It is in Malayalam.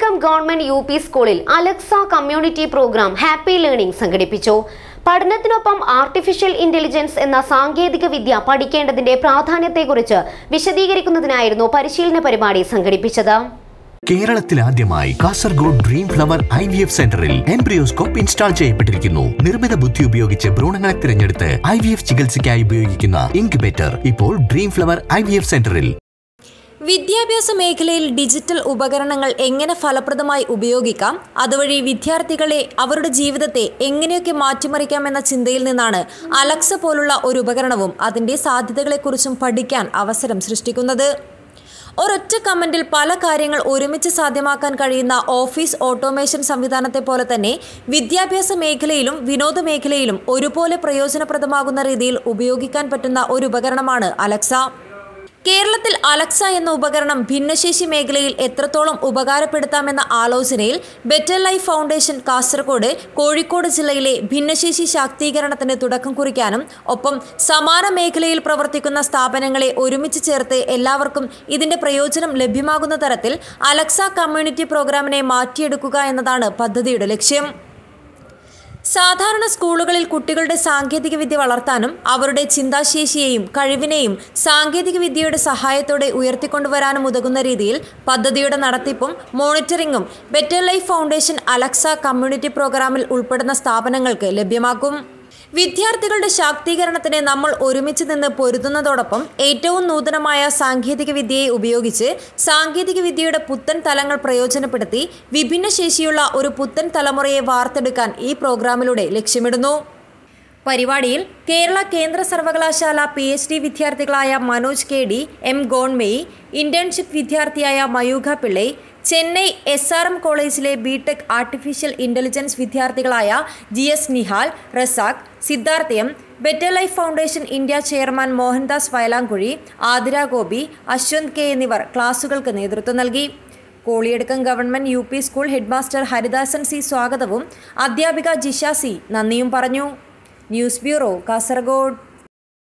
കോളിയടക്കം ഗവൺമെന്റ് യു പി സ്കൂളിൽ Alexa community programme happy learning സംഘടിപ്പിച്ചു പഠനത്തിനൊപ്പം ആർട്ടിഫിഷ്യൽ ഇന്റലിജൻസ് എന്ന സാങ്കേതിക വിദ്യ പഠിക്കേണ്ടതിന്റെ പ്രാധാന്യത്തെക്കുറിച്ച് വിശദീകരിക്കുന്നതിനായിരുന്നു പരിശീലന പരിപാടി സംഘടിപ്പിച്ചത് കേരളത്തിൽ ആദ്യമായി Kasaragod Dream Flower I V F സെന്ററിൽ എംബ്രിയോസ്കോപ്പ് ഇൻസ്റ്റാൾ ചെയ്യപ്പെട്ടിരിക്കുന്നു നിർമ്മിത ബുദ്ധി ഉപയോഗിച്ച് ഭ്രൂണങ്ങളെ തിരഞ്ഞെടുത്ത് ഐ വി എഫ് ചികിത്സയ്ക്കായി ഉപയോഗിക്കുന്ന ഇൻക്യുബേറ്റർ ഇപ്പോൾ Dream Flower I V F സെന്ററിൽ വിദ്യാഭ്യാസ മേഖലയിൽ ഡിജിറ്റൽ ഉപകരണങ്ങൾ എങ്ങനെ ഫലപ്രദമായി ഉപയോഗിക്കാം അതുവഴി വിദ്യാർത്ഥികളെ അവരുടെ ജീവിതത്തെ എങ്ങനെയൊക്കെ മാറ്റിമറിക്കാം എന്ന ചിന്തയിൽ നിന്നാണ് അലക്സ പോലുള്ള ഒരു ഉപകരണവും അതിൻ്റെ സാധ്യതകളെക്കുറിച്ചും പഠിക്കാൻ അവസരം സൃഷ്ടിക്കുന്നത് ഒരൊറ്റ കമന്റിൽ പല കാര്യങ്ങൾ ഒരുമിച്ച് സാധ്യമാക്കാൻ കഴിയുന്ന ഓഫീസ് ഓട്ടോമേഷൻ സംവിധാനത്തെ പോലെ തന്നെ വിദ്യാഭ്യാസ മേഖലയിലും വിനോദ മേഖലയിലും ഒരുപോലെ പ്രയോജനപ്രദമാകുന്ന രീതിയിൽ ഉപയോഗിക്കാൻ പറ്റുന്ന ഒരു ഉപകരണമാണ് അലക്സ കേരളത്തിൽ അലക്സ എന്ന ഉപകരണം ഭിന്നശേഷി മേഖലയിൽ എത്രത്തോളം ഉപകാരപ്പെടുത്താമെന്ന ആലോചനയിൽ Better Life Foundation Kasaragod Kozhikode ജില്ലയിലെ ഭിന്നശേഷി ശാക്തീകരണത്തിന് തുടക്കം കുറിക്കാനും ഒപ്പം സമാന മേഖലയിൽ പ്രവർത്തിക്കുന്ന സ്ഥാപനങ്ങളെ ഒരുമിച്ച് ചേർത്ത് എല്ലാവർക്കും ഇതിന്റെ പ്രയോജനം ലഭ്യമാകുന്ന തരത്തിൽ അലക്സ കമ്മ്യൂണിറ്റി പ്രോഗ്രാമിനെ മാറ്റിയെടുക്കുക എന്നതാണ് പദ്ധതിയുടെ ലക്ഷ്യം സാധാരണ സ്കൂളുകളിൽ കുട്ടികളുടെ സാങ്കേതിക വിദ്യ വളർത്താനും അവരുടെ ചിന്താശേഷിയെയും കഴിവിനെയും സാങ്കേതിക വിദ്യയുടെ സഹായത്തോടെ ഉയർത്തിക്കൊണ്ടുവരാനും ഉതകുന്ന രീതിയിൽ പദ്ധതിയുടെ നടത്തിപ്പും മോണിറ്ററിംഗും Better Life Foundation Alexa community പ്രോഗ്രാമിൽ ഉൾപ്പെടുന്ന സ്ഥാപനങ്ങൾക്ക് ലഭ്യമാക്കും വിദ്യാർത്ഥികളുടെ ശാക്തീകരണത്തിന് നമ്മൾ ഒരുമിച്ച് നിന്ന് പൊരുതുന്നതോടൊപ്പം ഏറ്റവും നൂതനമായ സാങ്കേതിക വിദ്യയെ ഉപയോഗിച്ച് സാങ്കേതിക വിദ്യയുടെ പുത്തൻ തലങ്ങൾ പ്രയോജനപ്പെടുത്തി വിഭിന്ന ശേഷിയുള്ള ഒരു പുത്തൻ തലമുറയെ വാർത്തെടുക്കാൻ ഈ പ്രോഗ്രാമിലൂടെ ലക്ഷ്യമിടുന്നു പരിപാടിയിൽ കേരള കേന്ദ്ര സർവകലാശാല പി എച്ച് ഡി വിദ്യാർത്ഥികളായ Manoj K D M Gonmei internship വിദ്യാർത്ഥിയായ Mayukha Pillai Chennai S R M കോളേജിലെ ബിടെക് ആർട്ടിഫിഷ്യൽ ഇന്റലിജൻസ് വിദ്യാർത്ഥികളായ G S Nihal Razak Siddharth M Better Life Foundation India chairman Mohandas Vayalamkuzhi Athira Gopi Ashwanth K എന്നിവർ ക്ലാസുകൾക്ക് നേതൃത്വം നൽകി Koliyadukkam government U P school headmaster Haridasan C സ്വാഗതവും അധ്യാപിക ജിഷ സി നന്ദിയും പറഞ്ഞു ന്യൂസ് ബ്യൂറോ കാസർഗോഡ്